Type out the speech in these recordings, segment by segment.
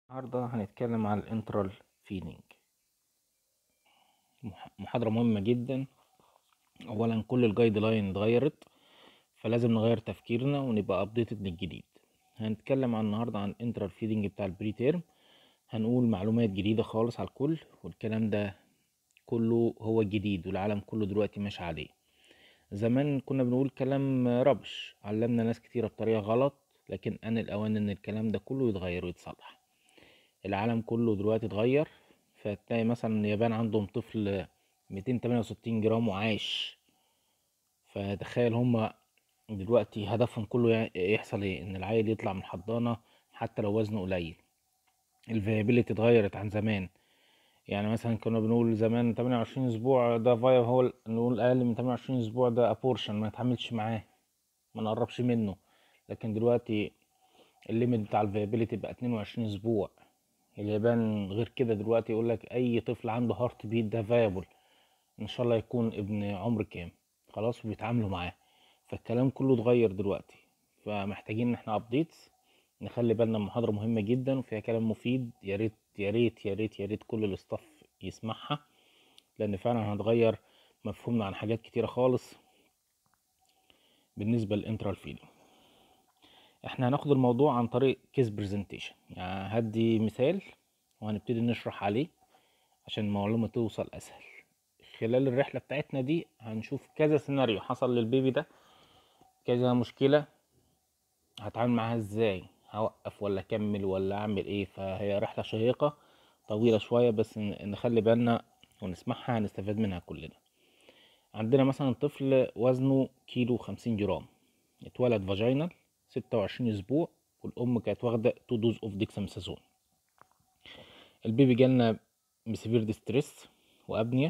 النهاردة هنتكلم عن الانترال فيدنج محاضرة مهمة جدا اولا كل الجايد لاين اتغيرت فلازم نغير تفكيرنا ونبقى ابديتد للجديد هنتكلم عن النهاردة عن الانترال فيدنج بتاع البري تيرم هنقول معلومات جديدة خالص على الكل والكلام ده كله هو الجديد والعالم كله دلوقتي ماشي عليه زمان كنا بنقول كلام ربش علمنا ناس كتيرة بطريقة غلط لكن آن الأوان إن الكلام ده كله يتغير ويتصلح العالم كله دلوقتي اتغير فتلاقي مثلا اليابان عندهم طفل 268 جرام وعايش فتخيل هما دلوقتي هدفهم كله يحصل ايه ان العيل يطلع من الحضانة حتى لو وزنه قليل الفيابيليتي اتغيرت عن زمان يعني مثلا كنا بنقول زمان 28 اسبوع ده فايا هو نقول اقل من 28 اسبوع ده ابورشن ما نتعاملش معاه ما نقربش منه لكن دلوقتي الليميت بتاع الفيابيليتي بقى 22 اسبوع اليابان غير كده دلوقتي يقول لك اي طفل عنده هارت بيت ده فايبل ان شاء الله يكون ابن عمر كام خلاص وبيتعاملوا معاه فالكلام كله اتغير دلوقتي فمحتاجين ان احنا ابديتس نخلي بالنا محاضرة مهمة جدا وفيها كلام مفيد يا ريت يا ريت يا ريت يا ريت كل الاستاف يسمعها لان فعلا هتغير مفهومنا عن حاجات كتيرة خالص بالنسبة للانترال فيدنج احنا هناخد الموضوع عن طريق كيس برزنتيشن يعني هدي مثال وهنبتدي نشرح عليه عشان المعلومة توصل اسهل خلال الرحلة بتاعتنا دي هنشوف كذا سيناريو حصل للبيبي ده كذا مشكلة هتعامل معاها ازاي هوقف ولا اكمل ولا اعمل ايه فهي رحلة شيقة طويلة شوية بس نخلي بالنا ونسمعها هنستفاد منها كلنا عندنا مثلا طفل وزنه كيلو خمسين جرام اتولد فاجينال ستة وعشرين اسبوع والام كانت واخدة تو دوز اوف ديكساميثازون البيبي جالنا بسيفير ديستريس وابنية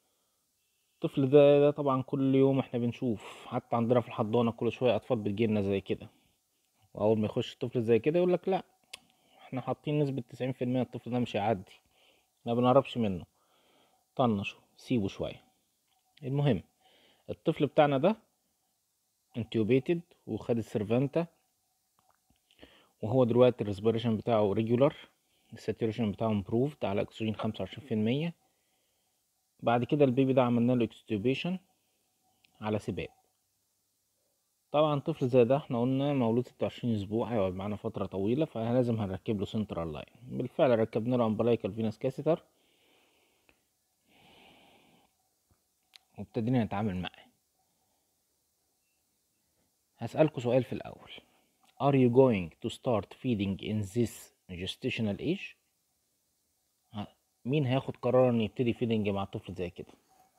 الطفل ده, ده طبعا كل يوم احنا بنشوف حتى عندنا في الحضانة كل شوية اطفال بتجيلنا زي كده واول ما يخش طفل زي كده يقولك لا احنا حاطين نسبة تسعين في المية الطفل ده مش هيعدي ما بنقربش منه طنشه سيبه شوية المهم الطفل بتاعنا ده انتيوبيتد وخد السيرفانتا وهو دلوقتي الريسبيريشن بتاعه ريجولار الساتوريشن بتاعه امبروفد على اكسجين خمسة وعشرين في المية بعد كده البيبي ده عملنا له اكستوبيشن على سباب طبعا طفل زي ده احنا قلنا مولود ستة وعشرين اسبوع هيقعد معانا فترة طويلة فلازم هنركب له سنترال لاين بالفعل ركبنا له امبلايكال فينس كاسيتر وابتدينا نتعامل معاه هسألكوا سؤال في الأول Are you going to start feeding in this gestational age؟ مين هياخد قرار ان يبتدي فيدنج مع طفل زي كده؟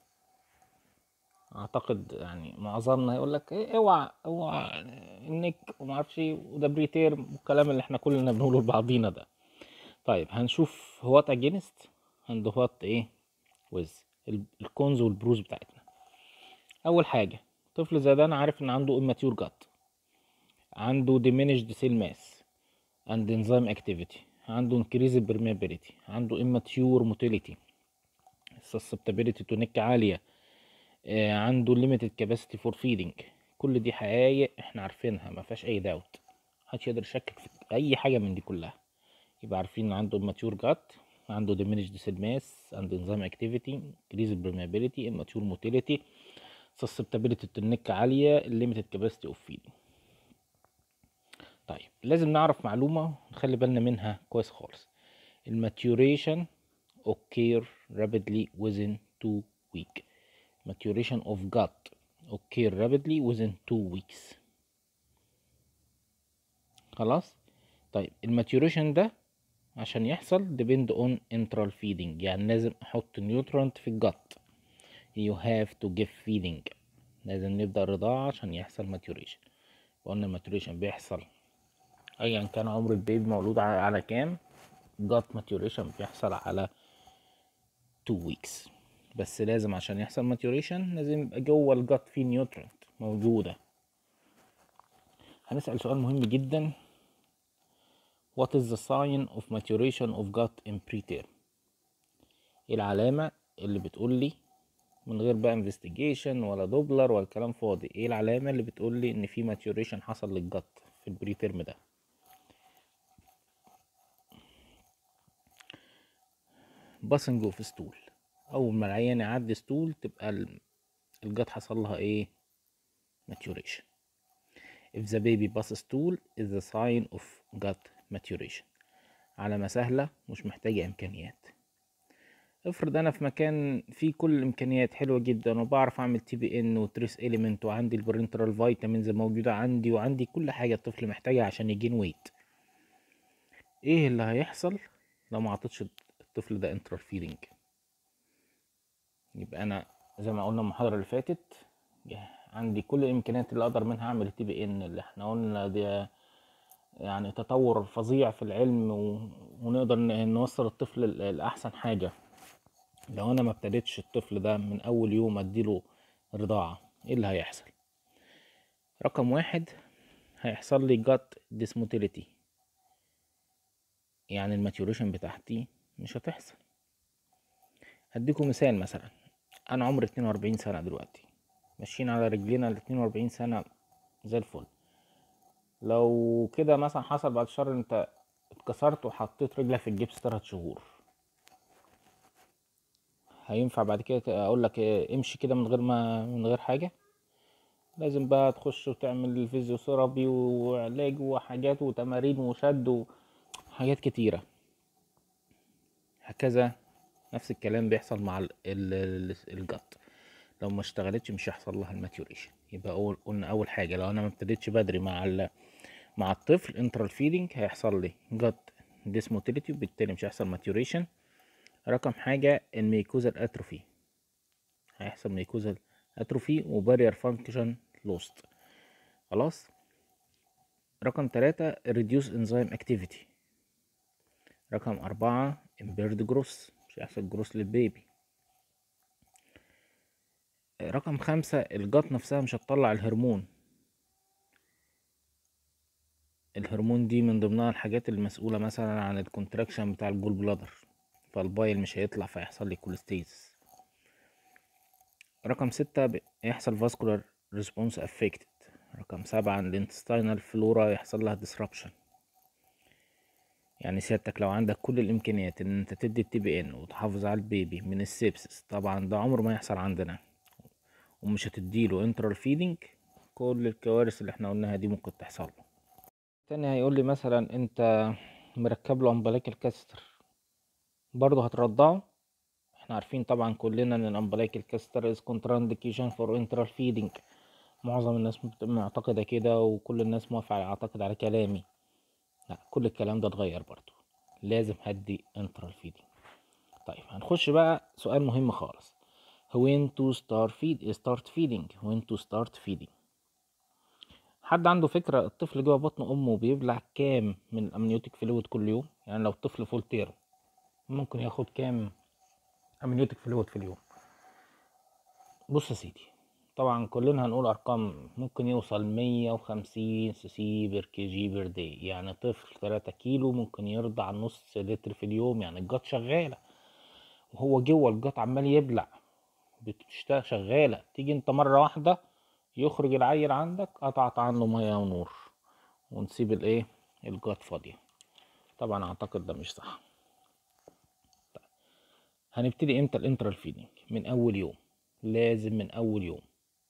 اعتقد يعني معظمنا هيقول لك ايه اوعى اوعى النك وما اعرفش وده بريتير والكلام اللي احنا كلنا بنقوله لبعضينا ده طيب هنشوف هوات اجينست اند هوات ايه ويز الكونز والبروز بتاعتنا اول حاجه طفل زي ده انا عارف ان عنده immature gut عنده diminished cell mass and enzyme activity عنده increased permeability عنده immature motility susceptibility to neck عالية آه عنده limited capacity for feeding كل دي حقايق احنا عارفينها ما فيهاش اي داوت محدش يقدر يشكك في اي حاجة من دي كلها يبقى عارفين ان عنده immature gut عنده diminished cell mass and enzyme activity increased permeability immature motility susceptibility to neck عالية limited capacity of feeding طيب لازم نعرف معلومة نخلي بالنا منها كويس خالص الماتيوريشن occur rapidly within two week maturation of gut occur rapidly within two weeks خلاص طيب الماتيوريشن ده عشان يحصل depend on enteral feeding يعني لازم احط نيوترانت في الجت you have to give feeding لازم نبدأ الرضاعة عشان يحصل maturation وقلنا maturation بيحصل ايا كان عمر البيبي مولود على كام gut maturation بيحصل على 2 weeks بس لازم عشان يحصل maturation لازم يبقى جوه الجت فيه نيوترنت موجودة هنسأل سؤال مهم جدا What is the sign of maturation of gut in preterm ايه العلامة اللي بتقول لي من غير بقى انفستيجيشن ولا دوبلر ولا كلام فاضي ايه العلامة اللي بتقول لي ان في maturation حصل للجت في البري تيرم ده باسنج اوف ستول اول ما العيان يعدي ستول تبقى ال- الجت حصل لها ايه maturation if the baby pass stool is a sign of gut maturation علامة سهلة مش محتاجة إمكانيات افرض أنا في مكان فيه كل الإمكانيات حلوة جدا وبعرف أعمل تي بي إن وتريس إليمنت وعندي البرنترال فيتامينز موجودة عندي وعندي كل حاجة الطفل محتاجها عشان يجين ويت إيه اللي هيحصل لو ما عطيتش الطفل ده انترال فيدنج يبقى أنا زي ما قلنا المحاضرة اللي فاتت عندي كل الإمكانيات اللي أقدر منها أعمل التي بي إن اللي إحنا قلنا دي يعني تطور فظيع في العلم و... ونقدر ن- نوصل الطفل ل- لأحسن حاجة لو أنا ما ابتديتش الطفل ده من أول يوم أديله رضاعة إيه اللي هيحصل؟ رقم واحد هيحصل لي جات ديسموتيليتي يعني الماتيوريشن بتاعتي مش هتحصل هديكم مثال مثلا أنا عمري 42 سنة دلوقتي ماشيين على رجلينا ال 42 سنة زي الفل لو كده مثلا حصل بعد شهر انت اتكسرت وحطيت رجلك في الجبس تلات شهور هينفع بعد كده اقول لك اه، امشي كده من غير ما من غير حاجه لازم بقى تخش وتعمل الفيزيوثيرابي وعلاج وحاجات وتمارين وشد وحاجات كتيره هكذا نفس الكلام بيحصل مع ال- ال- ال- الجت لو ما اشتغلتش مش هيحصل لها الماتيوريشن يبقى أول قلنا اول حاجه لو انا ما ابتديتش بدري مع ال مع الطفل انترال فيدنج هيحصل لي جت ديسموتيليتي وبالتالي مش هيحصل ماتيوريشن رقم حاجة الميكوزال اتروفي هيحصل ميكوزال اتروفي وبارير فانكشن لوست خلاص رقم تلاتة reduce enzyme activity رقم أربعة impaired growth مش هيحصل جروس للبيبي رقم خمسة الجات نفسها مش هتطلع الهرمون الهرمون دي من ضمنها الحاجات المسؤولة مثلا عن الكونتراكشن بتاع الجول بلادر فالبايل مش هيطلع فيحصل لي كوليستيز رقم ستة ب- يحصل vascular response affected رقم سبعة الانتستينال فلورا يحصل لها disruption يعني سيادتك لو عندك كل الامكانيات ان انت تدي التي بي ان وتحافظ على البيبي من السيبسس طبعا ده عمره ما يحصل عندنا ومش هتديله انترال فيدنج كل الكوارث اللي احنا قلناها دي ممكن تحصل له تاني هيقول لي مثلا انت مركب له امبلاك كاستر برضه هترضعه احنا عارفين طبعا كلنا ان الامبلاك كاستر از كونترانديكيشن فور انترال فيدنج معظم الناس بت- معتقدة كده وكل الناس موافقة اعتقد على كلامي لا كل الكلام ده اتغير برضه لازم هدي انترال فيدنج طيب هنخش بقى سؤال مهم خالص when to start feed start feeding when to start feeding حد عنده فكرة الطفل جوه بطن أمه بيبلع كام من الأمنيوتيك فلويد كل يوم يعني لو الطفل فول تيرم ممكن ياخد كام أمنيوتيك فلويد في اليوم بص يا سيدي طبعا كلنا هنقول أرقام ممكن يوصل مية وخمسين سي سي بير كي جي بير داي يعني طفل تلاتة كيلو ممكن يرضع نص لتر في اليوم يعني الجات شغالة وهو جوه الجات عمال يبلع بتشتغل شغالة تيجي انت مرة واحدة يخرج العيل عندك قطعت عنه مية ونور ونسيب الايه الجات فاضية طبعا اعتقد ده مش صح هنبتدي امتى الانترال فيدنج من اول يوم لازم من اول يوم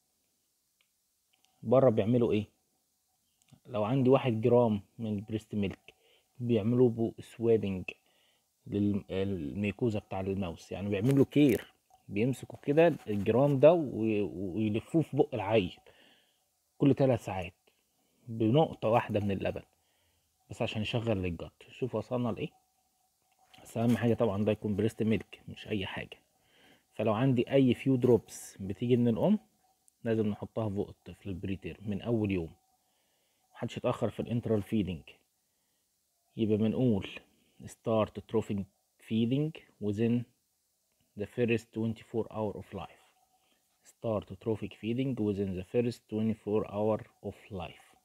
بره بيعملوا ايه لو عندي واحد جرام من البريست ميلك بيعملوا بو سوابنج للميكوزا بتاع الماوس يعني بيعملوا كير بيمسكوا كده الجرام ده وي- ويلفوه في بق العيل كل ثلاث ساعات بنقطة واحدة من اللبن بس عشان يشغل للجت شوف وصلنا لإيه بس أهم حاجة طبعا ده يكون بريست ميلك مش أي حاجة فلو عندي أي فيو دروبس بتيجي من الأم لازم نحطها في بق الطفل البريتير من أول يوم محدش يتأخر في الانترال فيدنج يبقى بنقول start trophic feeding within the first 24 hour of life start trophic feeding within the first 24 hour of life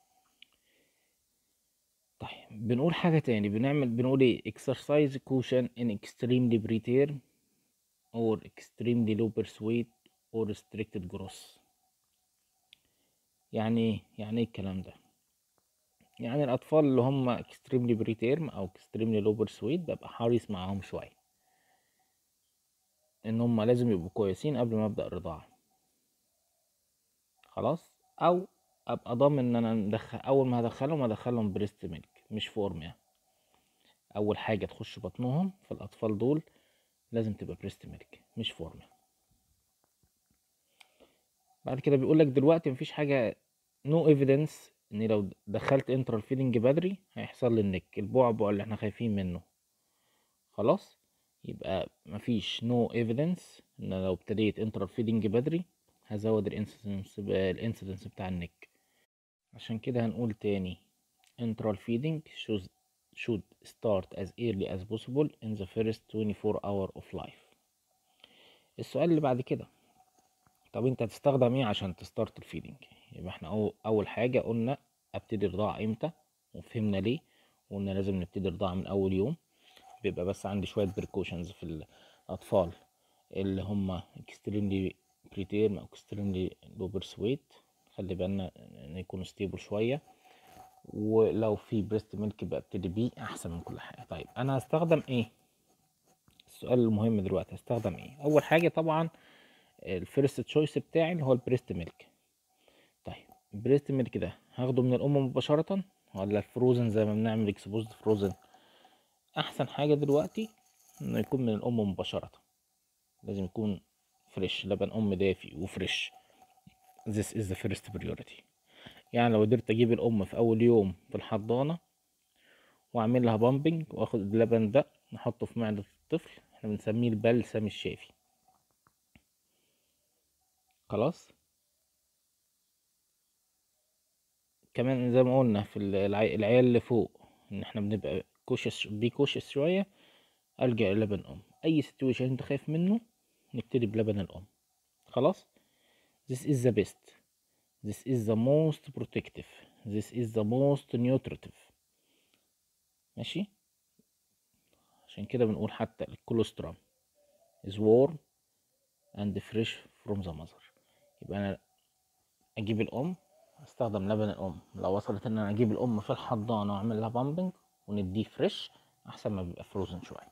طيب بنقول حاجة تاني بنعمل بنقول ايه exercise caution in extremely preterm or extremely low birth weight or restricted growth يعني ايه يعني ايه الكلام ده يعني الاطفال اللي هم extremely preterm او extremely low birth weight ببقى حريص معاهم شوية ان هم لازم يبقوا كويسين قبل ما ابدا الرضاعه خلاص او ابقى ضامن ان انا ندخل اول ما هدخلهم هدخلهم بريست ميلك مش فورميا اول حاجه تخش بطنهم في الاطفال دول لازم تبقى بريست ميلك مش فورميا بعد كده بيقول لك دلوقتي مفيش حاجه نو no ايفيدنس ان لو دخلت انترال فيدنج بدري هيحصل لي النك البعبع اللي احنا خايفين منه خلاص يبقى مفيش نو no ايفيدنس ان لو ابتديت انترال فيدنج بدري هزود الانسيدنس الانسيدنس بتاع النك عشان كده هنقول تاني enteral feeding should, should start as early as possible in the first 24 hour of life السؤال اللي بعد كده طب انت هتستخدم ايه عشان تستارت الفيدنج يبقى احنا أول, اول حاجة قلنا ابتدي الرضاعة امتى وفهمنا ليه وقلنا لازم نبتدي الرضاعة من اول يوم بيبقى بس عندي شوية بريكوشنز في الاطفال اللي هم extremely preterm او extremely low birth weight خلي بالنا ان يكونوا ستيبل شويه ولو في بريست ميلك بقى ابتدي بيه احسن من كل حاجه طيب انا هستخدم ايه السؤال المهم دلوقتي هستخدم ايه اول حاجه طبعا الفيرست تشويس بتاعي اللي هو البريست ميلك طيب البريست ميلك ده هاخده من الام مباشره ولا الفروزن زي ما بنعمل اكسبوزد فروزن احسن حاجه دلوقتي انه يكون من الام مباشره لازم يكون فريش لبن ام دافي وفريش this is the first priority يعني لو قدرت اجيب الام في اول يوم في الحضانه واعمل لها بامبنج واخد اللبن ده نحطه في معده الطفل احنا بنسميه البلسم الشافي خلاص كمان زي ما قلنا في العيال اللي فوق ان احنا بنبقى كوشس بي كوشس شويه الجا لبن ام اي سيتويشن انت خايف منه نبتدي بلبن الام خلاص This is the best. This is the most protective. This is the most nutritive. ماشي عشان كده بنقول حتى الكولوسترم is warm and fresh from the mother يبقى انا اجيب الام استخدم لبن الام لو وصلت ان انا اجيب الام في الحضانه واعمل لها بامبنج ونديه فريش احسن ما بيبقى فروزن شويه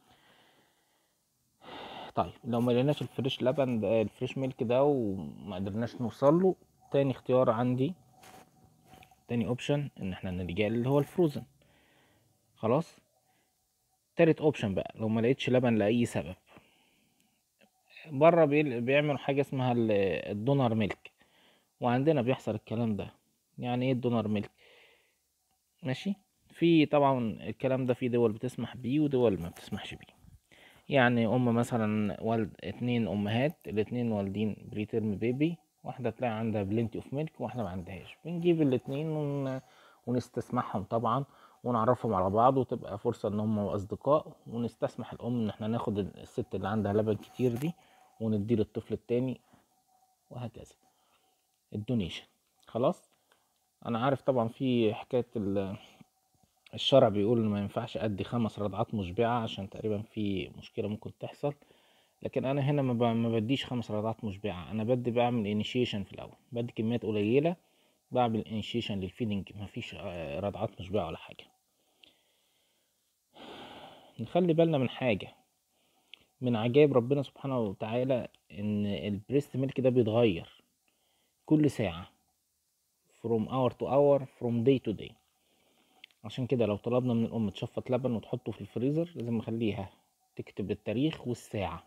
طيب لو ما لقيناش الفريش لبن ده الفريش ميلك ده وما قدرناش نوصل له تاني اختيار عندي تاني اوبشن ان احنا نلجأ اللي هو الفروزن خلاص تالت اوبشن بقى لو ما لقيتش لبن لاي سبب بره بيعملوا حاجه اسمها الدونر ميلك وعندنا بيحصل الكلام ده يعني ايه الدونر ميلك ماشي في طبعا الكلام ده في دول بتسمح بيه ودول ما بتسمحش بيه يعني ام مثلا والد اتنين امهات الاتنين والدين بريتيرم بيبي واحده تلاقي عندها بلنتي اوف ميلك واحده ما عندهاش بنجيب الاتنين ون... ونستسمحهم طبعا ونعرفهم على بعض وتبقى فرصه ان هم اصدقاء ونستسمح الام ان احنا ناخد الست اللي عندها لبن كتير دي ونديه للطفل التاني وهكذا الدونيشن خلاص انا عارف طبعا في حكايه الشرع بيقول ان ما ينفعش ادي خمس رضعات مشبعة عشان تقريبا في مشكلة ممكن تحصل لكن انا هنا ما بديش خمس رضعات مشبعة انا بدي بعمل انيشيشن في الاول بدي كميات قليلة بعمل انيشيشن للفيدنج مفيش رضعات مشبعة ولا حاجة نخلي بالنا من حاجة من عجائب ربنا سبحانه وتعالى ان البريست ميلك ده بيتغير كل ساعة from hour to hour from day to day عشان كده لو طلبنا من الأم تشفط لبن وتحطه في الفريزر لازم نخليها تكتب التاريخ والساعة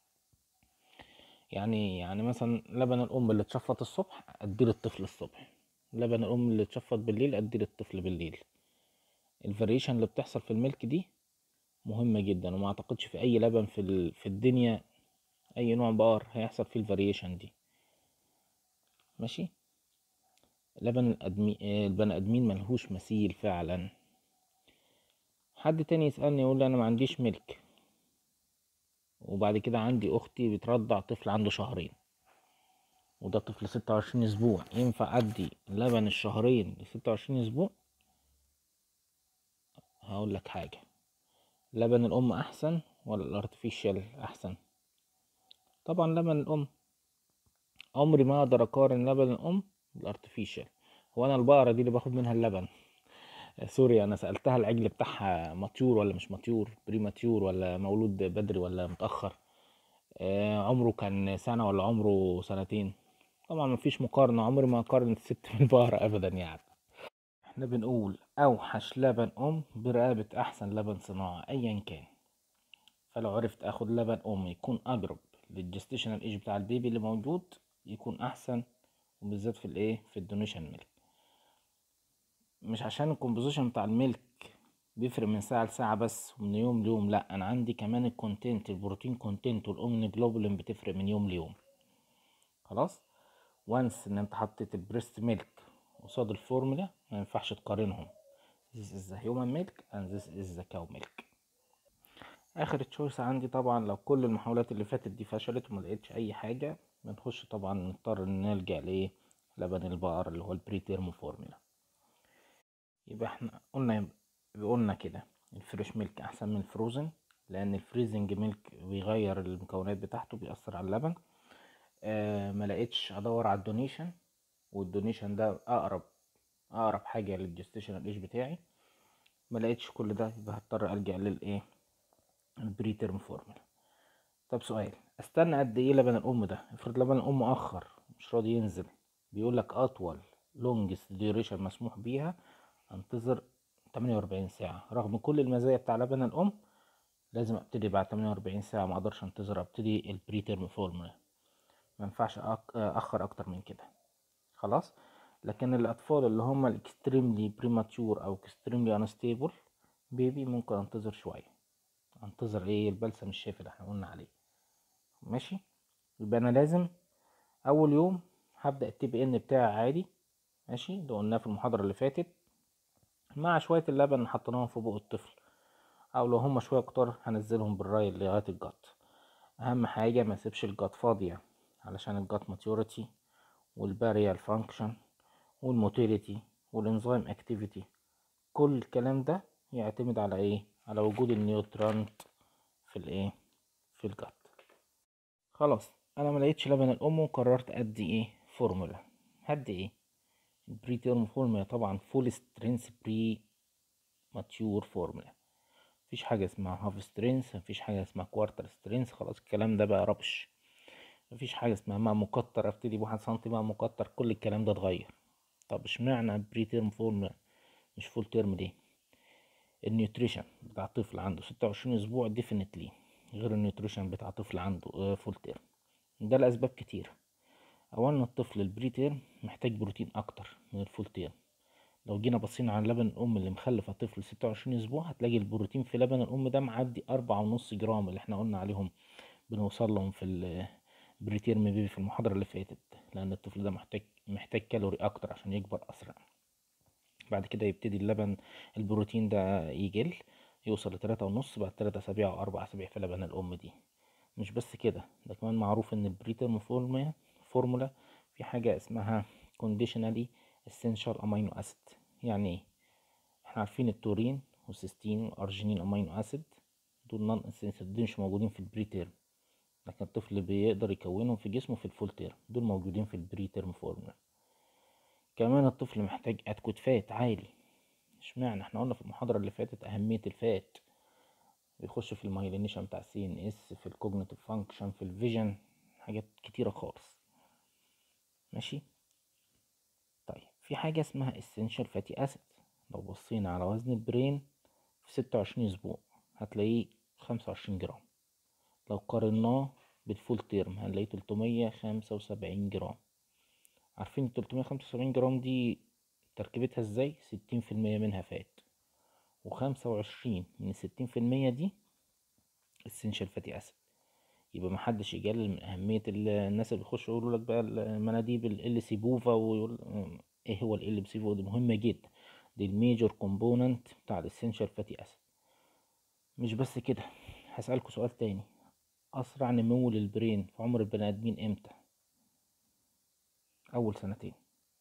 يعني يعني مثلا لبن الأم اللي اتشفط الصبح أديه للطفل الصبح لبن الأم اللي اتشفط بالليل أديه للطفل بالليل الفاريشن اللي بتحصل في الملك دي مهمة جدا وما أعتقدش في أي لبن في, في الدنيا أي نوع بقر هيحصل فيه الفاريشن دي ماشي لبن الأدمي... البني آدمين ملهوش مثيل فعلا حد تاني يسألني يقول لي أنا ما عنديش ملك وبعد كده عندي أختي بترضع طفل عنده شهرين وده طفل ستة وعشرين أسبوع ينفع أدي لبن الشهرين لستة وعشرين أسبوع هقول لك حاجة لبن الأم أحسن ولا الارتفيشال أحسن طبعا لبن الأم عمري ما أقدر أقارن لبن الأم بالارتفيشال هو أنا البقرة دي اللي باخد منها اللبن سوري انا سالتها العجل بتاعها مطيور ولا مش مطيور بريماتيور ولا مولود بدري ولا متاخر آه، عمره كان سنة ولا عمره سنتين طبعا مفيش مقارنة عمري ما أقارن الست بالبقرة أبدا يعني احنا بنقول أوحش لبن أم برقبة أحسن لبن صناعي أيا كان فلو عرفت أخد لبن أم يكون أقرب للجستيشنال ايج بتاع البيبي اللي موجود يكون أحسن وبالذات في الإيه في الدونيشن ميلك مش عشان الكومبوزيشن بتاع الميلك بيفرق من ساعة لساعة بس ومن يوم ليوم لا أنا عندي كمان الكونتنت البروتين كونتنت والأومن جلوبولين بتفرق من يوم ليوم خلاص وانس ان انت حطيت البريست ميلك قصاد الفورمولا ما ينفعش تقارنهم this is the human milk and this is the cow milk اخر تشويس عندي طبعا لو كل المحاولات اللي فاتت دي فشلت وما لقيتش اي حاجه بنخش طبعا نضطر نلجا لايه لبن البقر اللي هو البري تيرم فورمولا يبقى احنا قلنا قلنا كده الفريش ميلك احسن من الفروزن لان الفريزنج ميلك بيغير المكونات بتاعته بيأثر على اللبن آه ما لقيتش ادور على الدونيشن والدونيشن ده اقرب اقرب حاجه للجستيشنال ايج بتاعي ما لقيتش كل ده يبقى هضطر الجا للايه البري تيرم فورمولا طب سؤال استنى قد ايه لبن الام ده افرض لبن الام اخر مش راضي ينزل بيقول لك اطول لونجست ديوريشن مسموح بيها انتظر 48 ساعة رغم كل المزايا بتاع لبن الام لازم ابتدي بعد 48 ساعة ما اقدرش انتظر ابتدي البري تيرم فورمولا ما ينفعش اخر اكتر من كده خلاص لكن الاطفال اللي هم الاكستريملي بريماتور او اكستريملي انستيبل بيبي ممكن انتظر شويه انتظر ايه البلسم الشافي اللي احنا قلنا عليه ماشي يبقى انا لازم اول يوم هبدا التي بي ان بتاعي عادي ماشي ده قلناه في المحاضره اللي فاتت مع شويه اللبن اللي حطيناهم في بق الطفل او لو هم شويه كتار هنزلهم بالراي لغايه الجات اهم حاجه ما اسيبش الجات فاضيه علشان الجات ماتيوريتي والباريال فانكشن والموتيليتي والانزيم اكتيفيتي كل الكلام ده يعتمد على ايه على وجود النيوترانت في الايه في الجات خلاص انا ما لقيتش لبن الام وقررت ادي ايه فورمولا هدي ايه البري تيرم فورمولا طبعا فول سترينث بري ماتيور فورمولا مفيش حاجه اسمها هاف سترينث مفيش حاجه اسمها كوارتر سترينث خلاص الكلام ده بقى ربش مفيش حاجه اسمها ماء مكتر ابتدي بواحد سنتي ماء مكتر كل الكلام ده اتغير طب اشمعنى بري تيرم فورمولا مش فول تيرم ليه النيوتريشن بتاع طفل عنده ستة وعشرين اسبوع ديفينتلي غير النيوتريشن بتاع طفل عنده فول تيرم ده لاسباب كتير اولا الطفل البري تيرم محتاج بروتين اكتر من الفول تيرم لو جينا بصينا على لبن الام اللي مخلفه طفل ستة وعشرين اسبوع هتلاقي البروتين في لبن الام ده معدي أربعة ونص جرام اللي احنا قلنا عليهم بنوصل لهم في البري تيرم بيبي في المحاضره اللي فاتت لان الطفل ده محتاج محتاج كالوري اكتر عشان يكبر اسرع بعد كده يبتدي اللبن البروتين ده يقل يوصل لتلاتة ونص بعد تلات أسابيع أو أربع أسابيع في لبن الأم دي مش بس كده ده كمان معروف إن البريتيرم فورمولا فورمولا في حاجة اسمها conditionally essential amino acid يعني ايه احنا عارفين التورين والسيستين والأرجينين أمينو أسيد دول نون اسينشال دول مش موجودين في البريتيرم لكن الطفل بيقدر يكونهم في جسمه في الفول تيرم دول موجودين في البريتيرم فورمولا كمان الطفل محتاج ادكوت فات عالي اشمعنى احنا قلنا في المحاضرة اللي فاتت اهمية الفات بيخش في المايلينيشن بتاع سي ان اس في الكوجنيتيف فانكشن في الفيجن حاجات كتيرة خالص ماشي طيب في حاجة اسمها essential fatty acid لو بصينا على وزن البرين في ستة وعشرين اسبوع هتلاقيه خمسة وعشرين جرام لو قارناه بالفول تيرم هنلاقيه تلتمية خمسة وسبعين جرام عارفين التلتمية خمسة وسبعين جرام دي تركيبتها ازاي ستين في المية منها فات وخمسة وعشرين من الستين في المية دي essential fatty acid يبقى محدش يجلل من أهمية الناس اللي بيخشوا يقولوا لك بقى المناديب ال سي بوفا ويقول ايه هو ال سي بوفا دي مهمة جدا دي الميجور كومبوننت بتاع الاسينشال فاتي اسيد مش بس كده هسألكوا سؤال تاني أسرع نمو للبرين في عمر البني آدمين امتى أول سنتين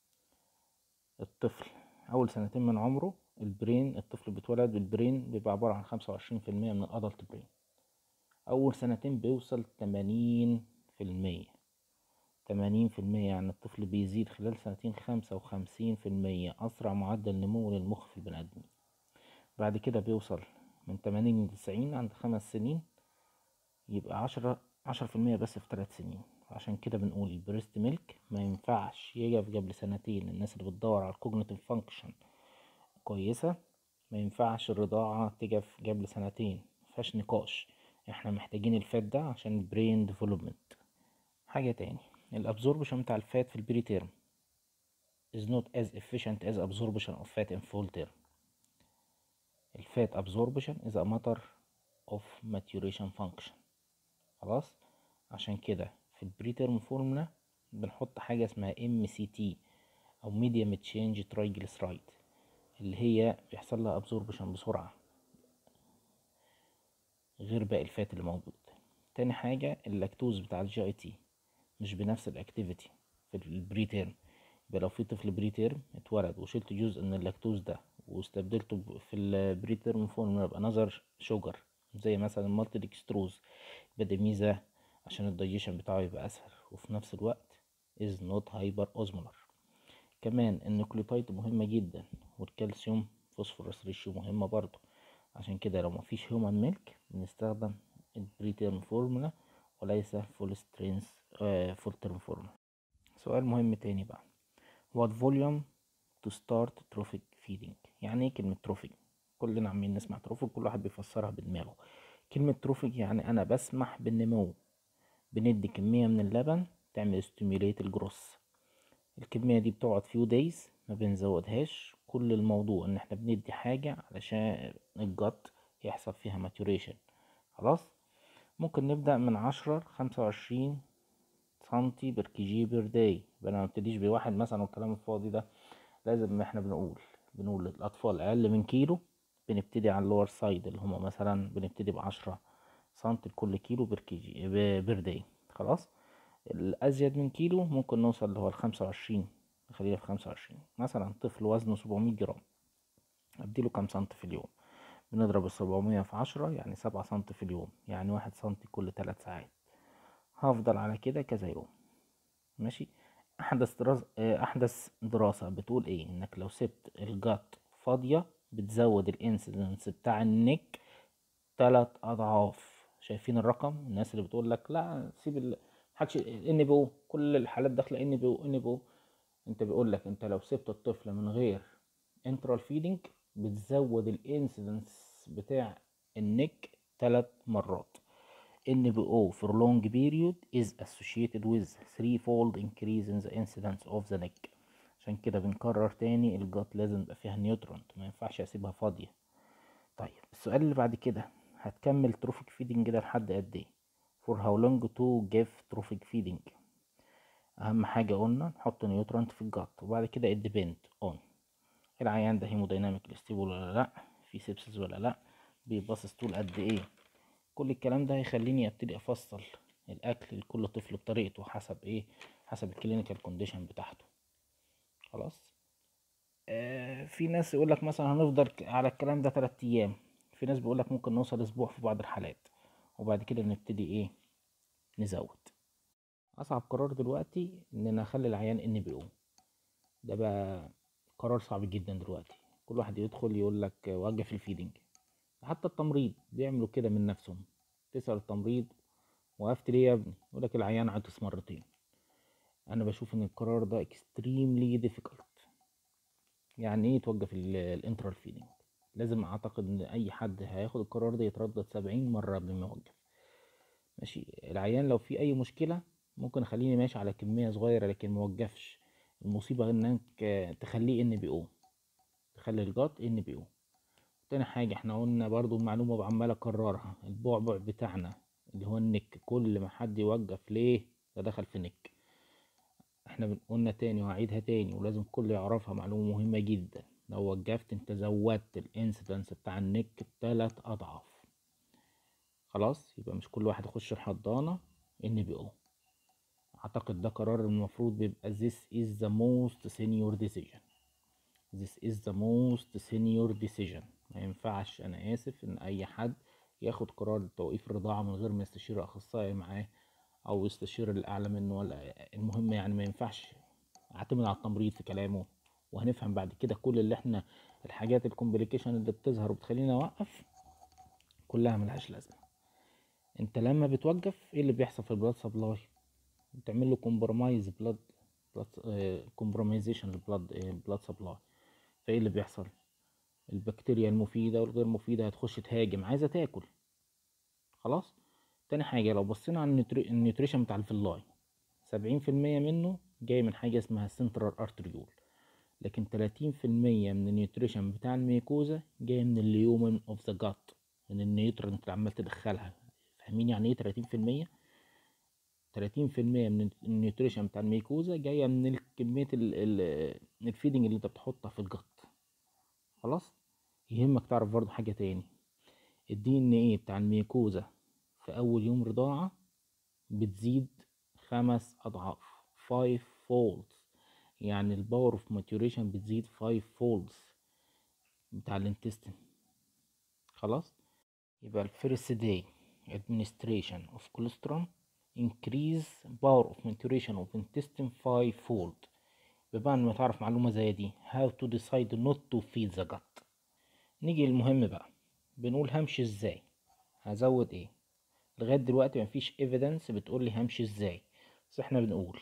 الطفل أول سنتين من عمره البرين الطفل بيتولد بالبرين بيبقى عبارة عن خمسة وعشرين في المية من الأدلت برين أول سنتين بيوصل تمانين في المية تمانين في المية يعني الطفل بيزيد خلال سنتين خمسة وخمسين في المية أسرع معدل نمو للمخ في البني آدمين بعد كده بيوصل من تمانين لتسعين عند خمس سنين يبقى عشرة عشرة في المية بس في تلات سنين عشان كده بنقول البريست ميلك ما ينفعش يجي قبل سنتين الناس اللي بتدور على الكوجنيتيف فانكشن كويسة ما ينفعش الرضاعة تيجي في قبل سنتين مفيهاش نقاش احنا محتاجين الفات ده عشان البرين ديفلوبمنت حاجة تاني الابزوربشن بتاع الفات في البري تيرم is not as efficient as absorption of fat in full term الفات absorption is a matter of maturation function خلاص عشان كده في البري تيرم فورمولا بنحط حاجة اسمها MCT أو medium change triglyceride اللي هي بيحصل لها absorption بسرعة غير باقي الفات اللي موجود تاني حاجة اللاكتوز بتاع الجي اي تي مش بنفس الاكتيفيتي في البري تيرم يبقى لو في طفل بري تيرم اتولد وشلت جزء من اللاكتوز ده واستبدلته في البري تيرم فورم يبقى نظر شوجر زي مثلا المالتي ديكستروز يبقى دي ميزة عشان الدايجيشن بتاعه يبقى اسهل وفي نفس الوقت is not hyper osmolar كمان النيوكليوتايد مهمة جدا والكالسيوم فوسفورس ريشيو مهمة برضو عشان كده لو مفيش هيومن ميلك بنستخدم البري تيرم فورمولا وليس فول سترينز فول تيرم فورمولا سؤال مهم تاني بقى what volume to start trophic feeding يعني ايه كلمة تروفيك كلنا عمالين نسمع تروفيك كل واحد بيفسرها بدماغه كلمة تروفيك يعني انا بسمح بالنمو بندي كمية من اللبن تعمل stimulate الجروس الكمية دي بتقعد few days ما بنزودهاش كل الموضوع ان احنا بندي حاجة علشان الجت يحصل فيها maturation خلاص ممكن نبدأ من عشرة لخمسة وعشرين سنتي بر كي جي بير داي يبقى انا ما ابتديش بواحد مثلا والكلام الفاضي ده لازم احنا بنقول بنقول للاطفال اقل من كيلو بنبتدي على اللور سايد اللي هما مثلا بنبتدي بعشرة سنتي لكل كيلو بر كي جي بير داي خلاص الازيد من كيلو ممكن نوصل اللي هو الخمسة وعشرين خلينا في خمسة وعشرين مثلا طفل وزنه سبعمية جرام اديله كام سنتي في اليوم بنضرب السبعمية في عشرة يعني سبعة سنتي في اليوم يعني واحد سنتي كل تلات ساعات هفضل على كده كذا يوم ماشي احدث دراسة احدث دراسة بتقول ايه انك لو سبت الجات فاضية بتزود الانسيدنس بتاع النك تلات اضعاف شايفين الرقم الناس اللي بتقول لك لا سيب ال... حكش ان بي او كل الحالات داخله ان بي او ان بي او انت بيقول لك انت لو سبت الطفل من غير انترال فيدنج بتزود الانسيدنس بتاع النك تلات مرات NBO for long period is associated with threefold increase in the incidence of the neck عشان كده بنكرر تاني الجات لازم يبقى فيها نيوترونت ما ينفعش اسيبها فاضية طيب السؤال اللي بعد كده هتكمل تروفيك فيدنج ده لحد قد ايه for how long to give trophic feeding اهم حاجة قلنا نحط نيوترونت في الجات وبعد كده it depend on العيان ده هيموديناميك ستيبل ولا لا في سيبسز ولا لا بيباصص طول قد ايه كل الكلام ده هيخليني ابتدي افصل الاكل لكل طفل بطريقته حسب ايه حسب الكلينيكال كونديشن بتاعته خلاص آه في ناس يقول لك مثلا هنفضل على الكلام ده 3 ايام في ناس بيقول لك ممكن نوصل اسبوع في بعض الحالات وبعد كده نبتدي ايه نزود اصعب قرار دلوقتي ان اخلي العيان ان بي او ده بقى قرار صعب جدا دلوقتي كل واحد يدخل يقول لك وقف الفيدنج حتى التمريض بيعملوا كده من نفسهم تسأل التمريض وقفت ليه يا ابني يقول لك العيان عطس مرتين انا بشوف ان القرار ده extremely difficult يعني ايه توقف الانترال فيدنج لازم اعتقد ان اي حد هياخد القرار ده يتردد سبعين مرة قبل ما يوقف ماشي العيان لو في اي مشكلة ممكن اخليني ماشي على كمية صغيرة لكن موقفش المصيبة انك تخليه ان بي او تخلي الجات ان بي او تاني حاجة احنا قلنا برضو معلومة بعمال اكررها البعبع بتاعنا اللي هو النك كل ما حد يوقف ليه ده دخل في نك احنا قلنا تاني وهعيدها تاني ولازم كل يعرفها معلومة مهمة جدا لو وقفت انت زودت الانسيدنس بتاع النك تلات اضعاف خلاص يبقى مش كل واحد يخش الحضانة ان بي او اعتقد ده قرار المفروض بيبقى this is the most senior decision this is the most senior decision ما ينفعش انا اسف ان اي حد ياخد قرار توقيف الرضاعة من غير ما يستشير اخصائي معاه او يستشير الاعلى منه ولا المهم يعني ما ينفعش اعتمد على التمريض في كلامه وهنفهم بعد كده كل اللي احنا الحاجات الكومبليكيشن اللي بتظهر وبتخليني اوقف كلها ملهاش لازمه انت لما بتوقف ايه اللي بيحصل في البلاد سبلاي بتعمل له كومبرومايز بلاد كومبرومايزيشن للبلاد بلاد سبلاي فايه اللي بيحصل البكتيريا المفيدة والغير مفيدة هتخش تهاجم عايزة تاكل خلاص تاني حاجة لو بصينا على النيوتري... النيوتريشن بتاع الفلاي سبعين في المية منه جاي من حاجة اسمها سنترال ارتريول لكن تلاتين في المية من النيوتريشن بتاع الميكوزا جاي من اليومن اوف ذا جات من النيوترنت اللي عمال تدخلها فاهمين يعني ايه تلاتين في المية تلاتين في المية من النيوتريشن بتاع الميكوزا جاية من كمية الفيدنج اللي انت بتحطها في الجت خلاص يهمك تعرف برضه حاجة تاني الدي ان ايه بتاع الميكوزا في اول يوم رضاعة بتزيد خمس اضعاف 5 folds يعني الباور اوف ماتوريشن بتزيد 5 folds بتاع الانتستين خلاص يبقى الفيرست داي administration of colostrum increase power of maturation of intestine 5 fold بمعنى ما تعرف معلومة زي دي how to decide not to feed the gut نيجي للمهم بقى بنقول همشي ازاي هزود ايه لغاية دلوقتي مفيش evidence بتقول لي همشي ازاي بس احنا بنقول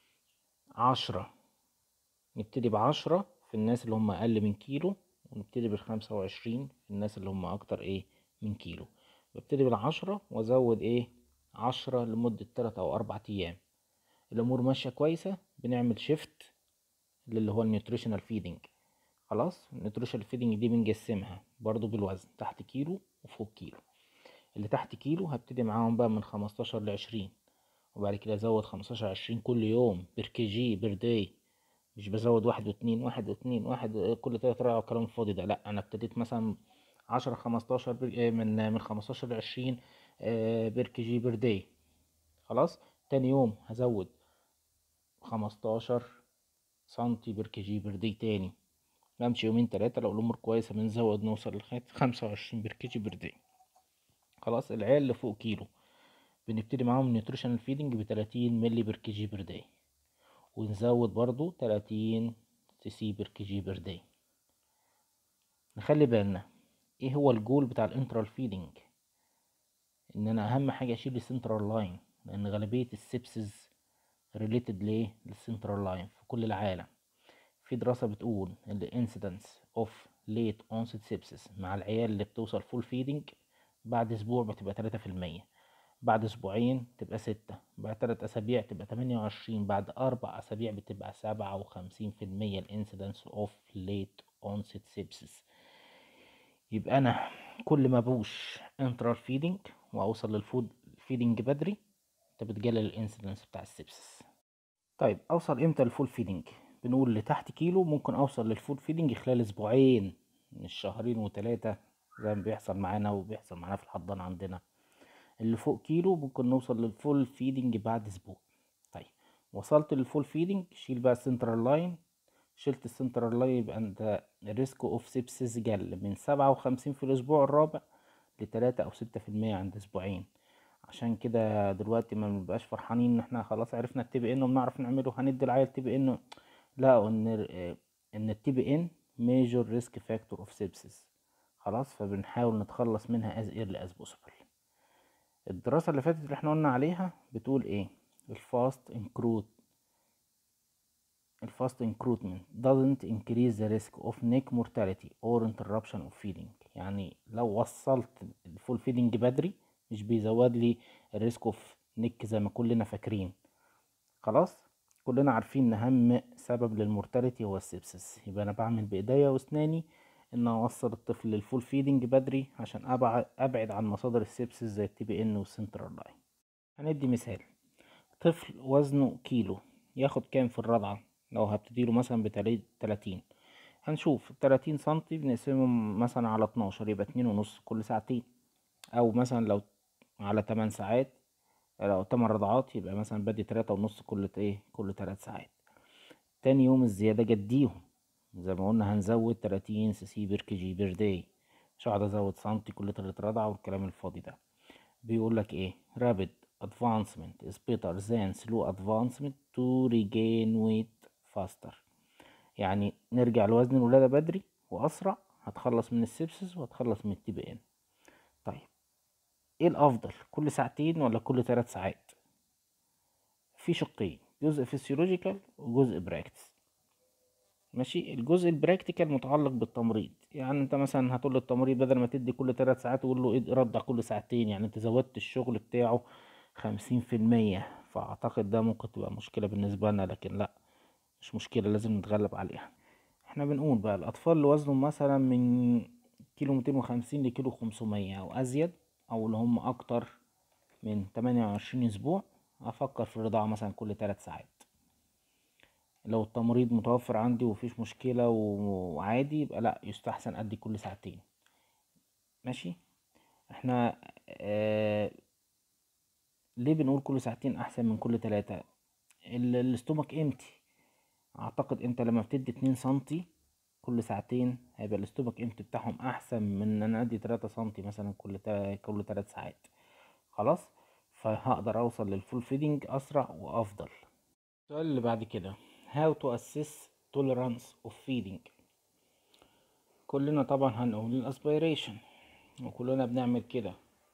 عشرة نبتدي بعشرة في الناس اللي هم اقل من كيلو ونبتدي بالخمسة وعشرين في الناس اللي هم اكتر ايه من كيلو ببتدي بالعشرة وازود ايه عشرة لمدة تلات او اربع ايام الامور ماشية كويسة بنعمل شيفت اللي هو النيوتريشنال فيدنج خلاص النيوتريشنال فيدنج دي بنقسمها برضو بالوزن تحت كيلو وفوق كيلو اللي تحت كيلو هبتدي معاهم بقى من خمستاشر لعشرين وبعد كده ازود خمستاشر عشرين كل يوم بير كي جي بير داي مش بزود واحد واتنين واحد واتنين واحد كل تلات ربع الكلام الفاضي ده لا انا ابتديت مثلا عشرة خمستاشر بير من من خمستاشر لعشرين بير كي جي بير داي خلاص تاني يوم هزود خمستاشر سنتي بير كي جي بير داي تاني بمشي يومين تلاتة لو الأمور كويسة بنزود نوصل لغاية خمسة وعشرين بير كي جي بير داي خلاص العيال اللي فوق كيلو بنبتدي معاهم نيوتريشنال فيدنج بتلاتين ملي بير كي جي بير داي ونزود برضو تلاتين سي سي بير كي جي بير داي نخلي بالنا ايه هو الجول بتاع الانترال فيدنج ان انا اهم حاجة اشيل السنترال لاين لان غالبية السبسز ريليتد ليه للسنترال لاين في كل العالم في دراسة بتقول ان الانسيدنس اوف ليت اونست سيبسس مع العيال اللي بتوصل فول فيدنج بعد اسبوع بتبقى تلاتة في المية بعد اسبوعين تبقى ستة بعد تلات اسابيع تبقى تمانية وعشرين بعد اربع اسابيع بتبقى سبعة وخمسين في المية الانسيدنس اوف ليت اونست سيبسس يبقى انا كل ما بوش انترال فيدنج واوصل للفود فيدنج بدري انت بتقلل الانسيدنس بتاع السبسس طيب اوصل امتى للفول فيدنج بنقول لتحت كيلو ممكن اوصل للفود فيدنج خلال اسبوعين مش شهرين وتلاتة زي ما بيحصل معانا وبيحصل معانا في الحضانة عندنا اللي فوق كيلو ممكن نوصل للفول فيدنج بعد اسبوع طيب وصلت للفول فيدنج شيل بقى السنترال لاين شلت السنترال لاين يبقى انت الريسك اوف سيبسيس جل من سبعة وخمسين في الاسبوع الرابع لتلاتة او ستة في المية عند اسبوعين عشان كده دلوقتي ما بنبقاش فرحانين ان احنا خلاص عرفنا التي بي ان وبنعرف نعمله هندي العيال تي بي ان لا ان ان التي بي ان ميجور ريسك فاكتور اوف سيبسيس خلاص فبنحاول نتخلص منها از ايرلي از بوسيبل الدراسة اللي فاتت اللي احنا قلنا عليها بتقول ايه الفاست انكروت الفاست انكروتمنت doesn't increase the risk of neck mortality or interruption of feeding يعني لو وصلت الفول فيدنج بدري مش بيزود لي الريسك اوف نيك زي ما كلنا فاكرين خلاص كلنا عارفين ان اهم سبب للمورتاليتي هو السبسس يبقى انا بعمل بايديا واسناني ان اوصل الطفل للفول فيدنج بدري عشان ابعد ابعد عن مصادر السبسس زي التي بي ان والسنترال لاين هندي مثال طفل وزنه كيلو ياخد كام في الرضعة لو هبتديله مثلا بتلاتين هنشوف التلاتين سنتي بنقسمهم مثلا على اتناشر يبقى اتنين ونص كل ساعتين او مثلا لو على تمن ساعات لو تمن رضعات يبقى مثلا بدي تلاتة ونص كل ايه كل تلات ساعات تاني يوم الزيادة جديهم زي ما قلنا هنزود تلاتين سي سي بير كي جي بير داي مش هقعد ازود سنتي كل تلات رضعة والكلام الفاضي ده بيقول لك ايه rapid advancement is better than slow advancement to regain weight faster يعني نرجع لوزن الولادة بدري وأسرع هتخلص من السبسس وهتخلص من التي بي ان طيب ايه الافضل كل ساعتين ولا كل ثلاث ساعات في شقين جزء فيسيولوجيكال وجزء براكتس ماشي الجزء البراكتيكال متعلق بالتمريض يعني انت مثلا هتقول للتمريض بدل ما تدي كل ثلاث ساعات تقول له إيه رضع كل ساعتين يعني انت زودت الشغل بتاعه خمسين في المية فاعتقد ده ممكن تبقى مشكلة بالنسبة لنا لكن لا مش مشكلة لازم نتغلب عليها احنا بنقول بقى الاطفال اللي وزنهم مثلا من كيلو ميتين وخمسين لكيلو خمسمية او ازيد او اللي هم اكتر من تمانية وعشرين اسبوع افكر في الرضاعة مثلا كل ثلاث ساعات لو التمريض متوفر عندي ومفيش مشكلة وعادي يبقى لا يستحسن ادي كل ساعتين ماشي احنا آه ليه بنقول كل ساعتين احسن من كل تلاتة الاستومك امتي اعتقد انت لما بتدي اتنين سنتي كل ساعتين هيبقى الاستومك امتي بتاعهم احسن من ان انا ادي تلاتة سنتي مثلا كل تا... كل تلات ساعات خلاص فهقدر اوصل للفول فيدنج اسرع وافضل السؤال اللي بعد كده how to assess tolerance of feeding كلنا طبعا هنقول الاسبيريشن وكلنا بنعمل كده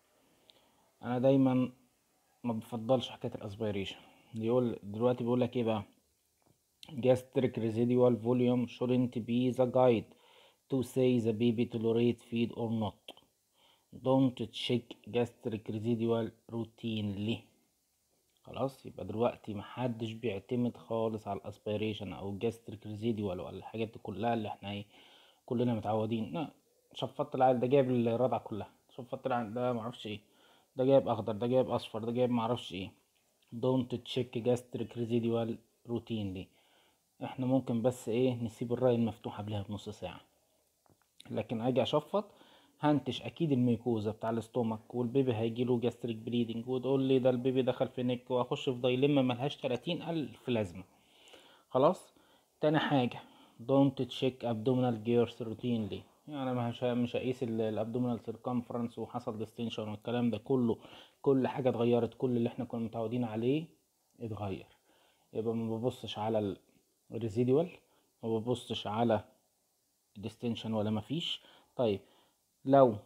انا دايما ما بفضلش حكايه الاسبيريشن يقول دلوقتي بيقول لك ايه بقى gastric residual volume shouldn't be the guide to say the baby tolerate feed or not don't check gastric residual routinely خلاص يبقى دلوقتي محدش بيعتمد خالص على الاسبيريشن او الجاستريك ريزيدوال ولا الحاجات دي كلها اللي احنا ايه كلنا متعودين لا شفطت العيال ده جايب الرضعه كلها شفطت العيال ده معرفش ايه ده جايب اخضر ده جايب اصفر ده جايب معرفش ايه don't check gastric residual routinely احنا ممكن بس ايه نسيب الراي المفتوح قبلها بنص ساعة لكن اجي اشفط هنتش اكيد الميكوزا بتاع الاستومك والبيبي هيجيله جاستريك بليدنج وتقول لي ده البيبي دخل في نك واخش في دايلما ملهاش تلاتين الف لازمة خلاص تاني حاجة don't check abdominal gears routinely يعني مش مش هقيس الابدومينال سيركمفرنس وحصل ديستنشن والكلام ده كله كل حاجه اتغيرت كل اللي احنا كنا متعودين عليه اتغير يبقى ما ببصش على الريزيدوال ما ببصش على ديستنشن ولا مفيش طيب لو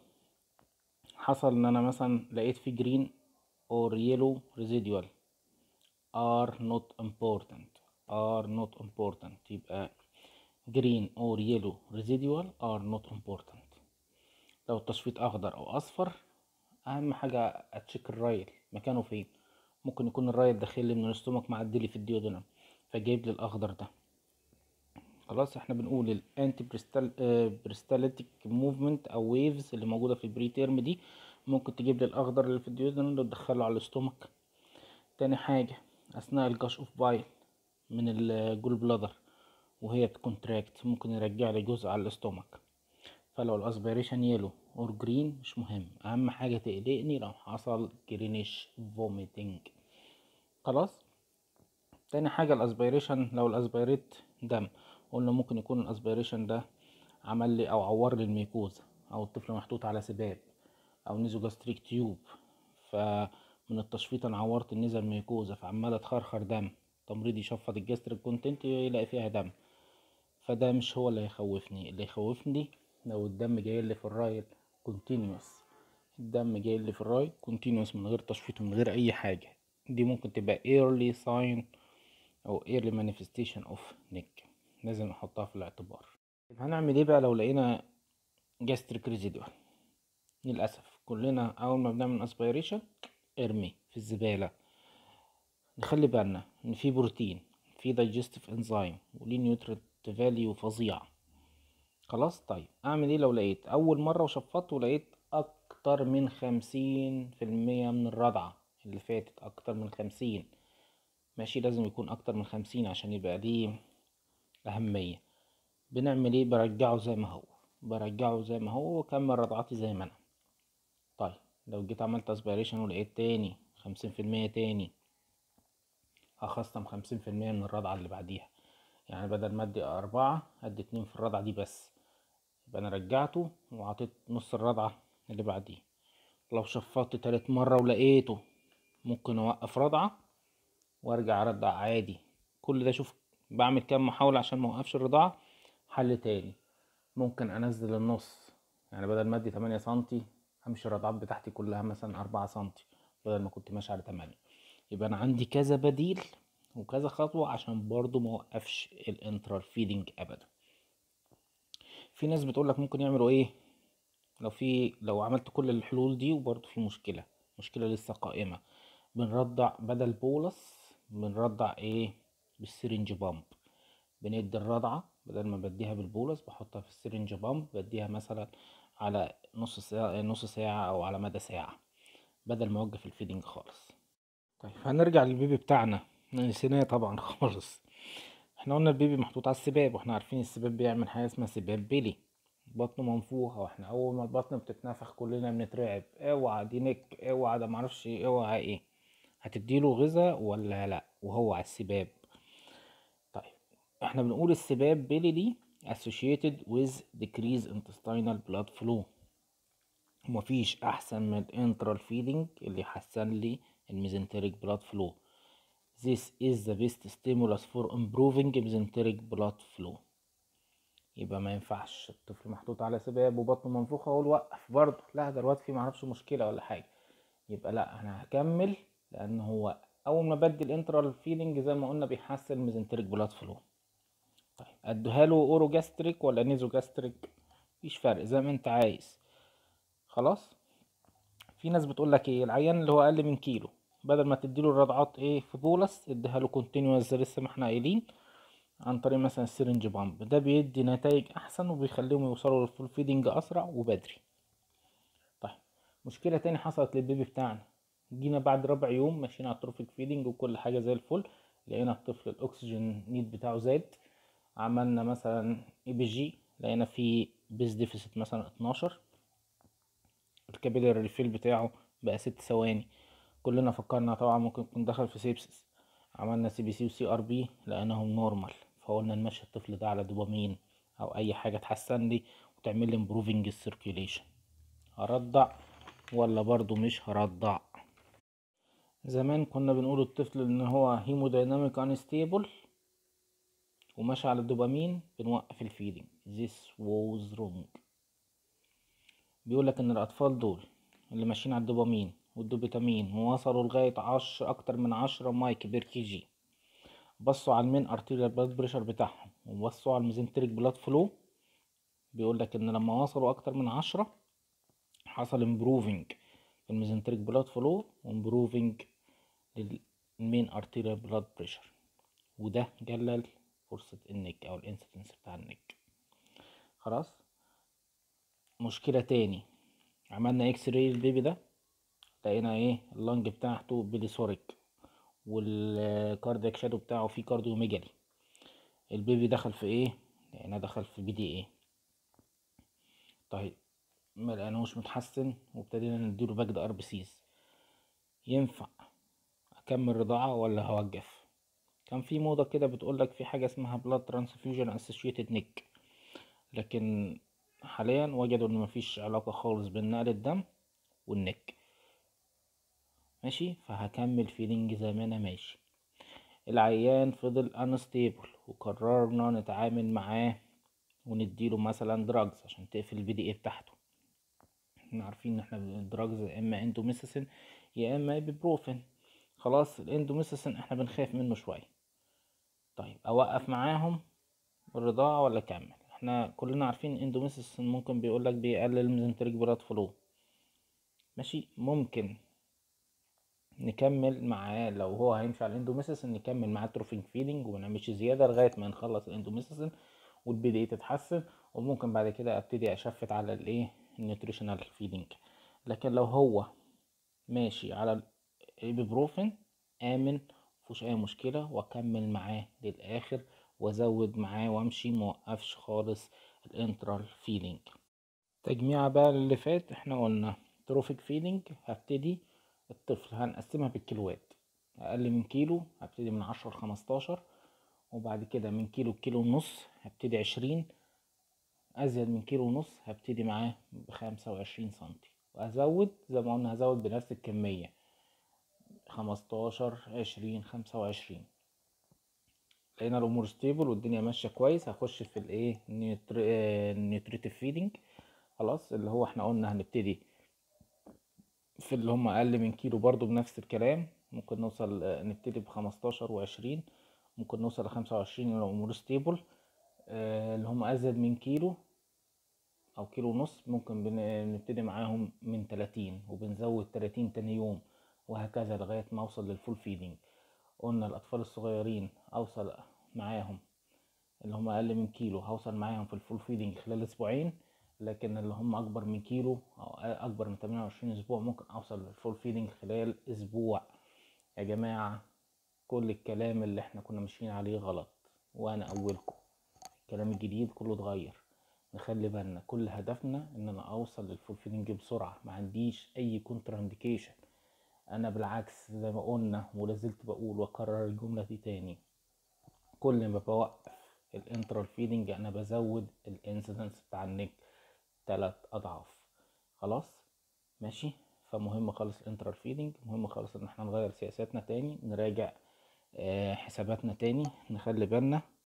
حصل ان انا مثلا لقيت في جرين اور يلو ريزيدوال are not important are not important يبقى green or yellow residual are not important لو التشفيط اخضر او اصفر اهم حاجة اتشيك الرايل مكانه فين ممكن يكون الرايل داخل لي من الاستومك معدلي في الديودنم فجايب لي الاخضر ده خلاص احنا بنقول الانتي بريستاليتيك موفمنت او ويفز اللي موجوده في البري تيرم دي ممكن تجيب لي الاخضر اللي في الديودنم ده تدخله على الاستومك تاني حاجه اثناء الجاش اوف بايل من الجول بلادر وهي بتكونتراكت ممكن يرجع لي جزء على الاستومك فلو الاسبيريشن يلو اور جرين مش مهم اهم حاجه تقلقني لو حصل جرينيش فوميتنج خلاص تاني حاجه الاسبيريشن لو الاسبيريت دم قلنا ممكن يكون الاسبيريشن ده عمل لي او عور لي الميكوزا او الطفل محطوط على سباب او نيزو جاستريك تيوب فمن التشفيط انا عورت النزل ميكوزا فعماله تخرخر دم تمريض يشفط الجاستريك كونتنت يلاقي فيها دم فده مش هو اللي هيخوفني اللي يخوفني لو الدم جاي لي في الرايل كونتينيوس الدم جاي لي في الرايل كونتينيوس من غير تشفيط ومن غير اي حاجه دي ممكن تبقى early sign او early manifestation of neck لازم نحطها في الاعتبار هنعمل ايه بقى لو لقينا gastric residual للاسف كلنا اول ما بنعمل اسبيريشن ارمي في الزباله نخلي بالنا ان في بروتين في دايجستيف انزيم وليه نيوترينت فاليو فظيع خلاص طيب اعمل ايه لو لقيت اول مره وشفطت ولقيت اكتر من خمسين في المية من الرضعه اللي فاتت اكتر من خمسين ماشي لازم يكون اكتر من خمسين عشان يبقى ليه اهميه بنعمل ايه برجعه زي ما هو برجعه زي ما هو واكمل رضعاتي زي ما انا طيب لو جيت عملت اسبيريشن ولقيت تاني خمسين في المية تاني هخصم خمسين في المية من الرضعة اللي بعديها يعني بدل ما ادي اربعة ادي اتنين في الرضعة دي بس يبقى انا رجعته وعطيت نص الرضعة اللي بعديه لو شفطت تالت مرة ولقيته ممكن اوقف رضعة وارجع ارضع عادي كل ده شوف بعمل كام محاولة عشان موقفش الرضاعة حل تاني ممكن انزل النص يعني بدل ما ادي تمانية سنتي امشي الرضعات بتاعتي كلها مثلا أربعة سنتي بدل ما كنت ماشي على تمانية يبقى انا عندي كذا بديل وكذا خطوة عشان برضو موقفش الانترال فيدنج ابدا في ناس بتقولك ممكن يعملوا ايه لو في لو عملت كل الحلول دي وبرضو في مشكلة مشكلة لسه قائمة بنرضع بدل بولس بنرضع ايه بالسرنج بامب بندي الرضعة بدل ما بديها بالبولس بحطها في السرنج بامب بديها مثلا على نص ساعة نص ساعة أو على مدى ساعة بدل ما أوقف الفيدنج خالص طيب هنرجع للبيبي بتاعنا نسيناه طبعا خالص احنا قلنا البيبي محطوط على السباب واحنا عارفين السباب بيعمل حاجة اسمها سباب بيلي بطنه منفوخة واحنا أول ما البطن بتتنفخ كلنا بنترعب اوعى دي نك اوعى ده معرفش ايه اوعى ايه هتديله غذاء ولا لأ وهو على السباب طيب احنا بنقول السباب بيلي دي associated with decrease intestinal blood flow ومفيش احسن من الانترال فيدنج اللي يحسن لي الميزنتريك blood flow this is the best stimulus for improving mesenteric blood flow يبقى ما ينفعش الطفل محطوط على سباب وبطنه منفوخه اقول وقف برضه لا ده الواد فيه معرفش مشكله ولا حاجه يبقى لا انا هكمل لان هو اول ما بدي الانترال فيدنج زي ما قلنا بيحسن الميزنتريك بلاد فلو طيب اديها له اورو جاستريك ولا نيزو جاستريك مفيش فرق زي ما انت عايز خلاص في ناس بتقول لك ايه العيان اللي هو اقل من كيلو بدل ما تديله الرضعات ايه في بولس اديها له كونتينوس زي لسه ما احنا قايلين عن طريق مثلا السرنج بامب ده بيدي نتائج احسن وبيخليهم يوصلوا للفول فيدنج اسرع وبدري طيب مشكله تاني حصلت للبيبي بتاعنا جينا بعد ربع يوم ماشيين على التروفيك فيدنج وكل حاجه زي الفل لقينا الطفل الاكسجين نيد بتاعه زاد عملنا مثلا اي بي جي لقينا فيه بيز ديفيسيت مثلا 12 الكابيلاري ريفيل بتاعه بقى ست ثواني كلنا فكرنا طبعا ممكن يكون دخل في سيبسس عملنا سي بي سي وسي ار بي لقيناهم نورمال فقلنا نمشي الطفل ده على دوبامين او اي حاجه تحسن لي وتعمل لي امبروفنج السيركيوليشن هرضع ولا برضو مش هرضع زمان كنا بنقول الطفل ان هو هيمودايناميك انستيبل وماشي على الدوبامين بنوقف الفيدنج this was wrong بيقولك ان الاطفال دول اللي ماشيين على الدوبامين والدوبيتامين ووصلوا لغاية عشر اكتر من عشرة مايك بير كي جي بصوا على المين ارتيريال بلاد بريشر بتاعهم وبصوا على الميزنتريك بلاد فلو بيقولك ان لما وصلوا اكتر من عشرة حصل امبروفنج في الميزنتريك بلاد فلو وامبروفنج للمين ارتيريال بلاد بريشر وده قلل فرصة النك او الانسيدنس بتاع النك خلاص مشكلة تاني عملنا اكس راي البيبي ده لقينا ايه اللنج بتاعته بليسوريك والكاردياك شادو بتاعه فيه كارديوميجالي البيبي دخل في ايه لقينا دخل في بي دي ايه طيب ما لقيناهوش متحسن وابتدينا نديله باجد ار بي سيز ينفع اكمل رضاعة ولا هوقف كان في موضة كده بتقولك في حاجة اسمها بلاد ترانسفيوجن اسوشيتد نيك لكن حاليا وجدوا ان مفيش علاقة خالص بين نقل الدم والنك ماشي فهكمل فيدنج زي ما انا ماشي العيان فضل انستيبل وقررنا نتعامل معاه ونديله مثلا دراجز عشان تقفل البي دي اي بتاعته احنا عارفين ان احنا الدراجز يا اما اندوميسيسين يا اما ايبيبروفين خلاص الاندوميسيسين احنا بنخاف منه شويه طيب اوقف معاهم الرضاعه ولا اكمل احنا كلنا عارفين اندوميسيسين ممكن بيقولك بيقلل الميزنتريك بلاد فلو ماشي ممكن نكمل معاه لو هو هيمشي على الاندوميسيسين نكمل معاه تروفينج فيدنج ومنعملش زياده لغايه ما نخلص الاندوميسيسين والبي دي تتحسن وممكن بعد كده ابتدي اشفت على الايه النيوتريشنال فيدنج لكن لو هو ماشي على الايبيبروفين امن مفيهوش اي مشكله واكمل معاه للاخر وازود معاه وامشي موقفش خالص الانترال فيدنج تجميعة بقى اللي فات احنا قلنا تروفيك فيدنج هبتدي الطفل هنقسمها بالكيلوات اقل من كيلو هبتدي من عشرة لخمستاشر وبعد كده من كيلو لكيلو ونص هبتدي عشرين ازيد من كيلو ونص هبتدي معاه بخمسة وعشرين سنتي وازود زي ما قلنا هزود بنفس الكمية خمستاشر عشرين خمسة وعشرين لقينا الامور ستيبل والدنيا ماشيه كويس هخش في الايه النيوتريتيف فيدنج خلاص اللي هو احنا قلنا هنبتدي في اللي هم اقل من كيلو برضو بنفس الكلام ممكن نوصل آه، نبتدي بخمستاشر وعشرين ممكن نوصل لخمسة وعشرين لو الامور ستيبل اللي هم ازيد من كيلو او كيلو ونص ممكن بن- نبتدي معاهم من 30 وبنزود 30 تاني يوم وهكذا لغاية ما اوصل للفول فيدنج قلنا الاطفال الصغيرين اوصل معاهم اللي هم اقل من كيلو هوصل معاهم في الفول فيدنج خلال اسبوعين لكن اللي هم اكبر من كيلو او اكبر من 28 اسبوع ممكن اوصل للفول فيدنج خلال اسبوع يا جماعة كل الكلام اللي احنا كنا ماشيين عليه غلط وانا اولكم الكلام الجديد كله اتغير نخلي بالنا كل هدفنا ان انا اوصل للفول فيدنج بسرعه ما عنديش اي كونتر انديكيشن انا بالعكس زي ما قلنا ولازلت بقول واكرر الجمله دي تاني كل ما بوقف الانترال فيدنج انا بزود الانسيدنس بتاع النك تلات اضعاف خلاص ماشي فمهم خالص الانترال فيدنج مهم خالص ان احنا نغير سياساتنا تاني نراجع آه، حساباتنا تاني نخلي بالنا